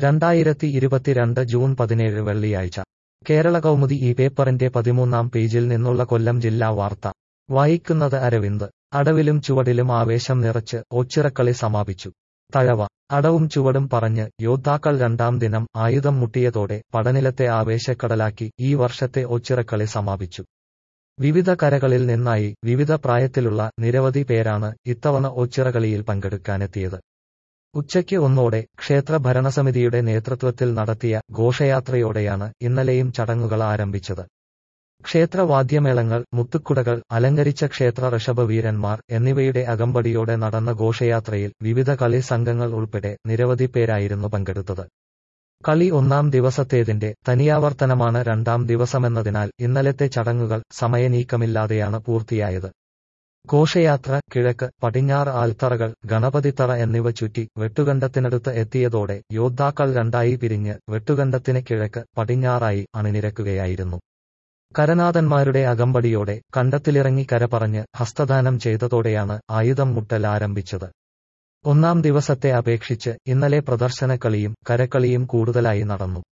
രണ്ടായിരത്തി ഇരുപത്തിരണ്ട് ജൂൺ പതിനേഴ് വെള്ളിയാഴ്ച കേരള കൗമുദി ഈ പേപ്പറിന്റെ പതിമൂന്നാം പേജിൽ നിന്നുള്ള കൊല്ലം ജില്ലാ വാർത്ത വായിക്കുന്നത് അരവിന്ദ് അടവിലും ചുവടിലും ആവേശം നിറച്ച് ഓച്ചിറക്കളി സമാപിച്ചു തഴവ അടവും ചുവടും പറഞ്ഞ് യോദ്ധാക്കൾ രണ്ടാം ദിനം ആയുധം മുട്ടിയതോടെ പടനിലത്തെ ആവേശക്കടലാക്കി ഈ വർഷത്തെ ഓച്ചിറക്കളി സമാപിച്ചു വിവിധ കരകളിൽ നിന്നായി വിവിധ പ്രായത്തിലുള്ള നിരവധി പേരാണ് ഇത്തവണ ഓച്ചിറകളിയിൽ പങ്കെടുക്കാനെത്തിയത് ഉച്ചയ്ക്ക് ഒന്നോടെ ക്ഷേത്ര ഭരണസമിതിയുടെ നേതൃത്വത്തിൽ നടത്തിയ ഘോഷയാത്രയോടെയാണ് ഇന്നലെയും ചടങ്ങുകൾ ആരംഭിച്ചത് ക്ഷേത്രവാദ്യമേളങ്ങൾ മുത്തുക്കുടകൾ അലങ്കരിച്ച ക്ഷേത്ര ഋഷഭവീരന്മാർ എന്നിവയുടെ അകമ്പടിയോടെ നടന്ന ഘോഷയാത്രയിൽ വിവിധ കളി സംഘങ്ങൾ ഉൾപ്പെടെ നിരവധി പേരായിരുന്നു പങ്കെടുത്തത് കളി ഒന്നാം ദിവസത്തേതിന്റെ തനിയാവർത്തനമാണ് രണ്ടാം ദിവസമെന്നതിനാൽ ഇന്നലത്തെ ചടങ്ങുകൾ സമയനീക്കമില്ലാതെയാണ് പൂർത്തിയായത് ഘോഷയാത്ര കിഴക്ക് പടിഞ്ഞാറ് ആൽത്തറകൾ ഗണപതിത്തറ എന്നിവ ചുറ്റി വെട്ടുകണ്ടത്തിനടുത്ത് എത്തിയതോടെ യോദ്ധാക്കൾ രണ്ടായി പിരിഞ്ഞ് വെട്ടുകണ്ടത്തിന് കിഴക്ക് പടിഞ്ഞാറായി അണിനിരക്കുകയായിരുന്നു കരനാഥന്മാരുടെ അകമ്പടിയോടെ കണ്ടത്തിലിറങ്ങി കര പറഞ്ഞ് ഹസ്തദാനം ചെയ്തതോടെയാണ് ആയുധം മുട്ടൽ ആരംഭിച്ചത് ഒന്നാം ദിവസത്തെ അപേക്ഷിച്ച് ഇന്നലെ പ്രദർശനക്കളിയും കരക്കളിയും കൂടുതലായി നടന്നു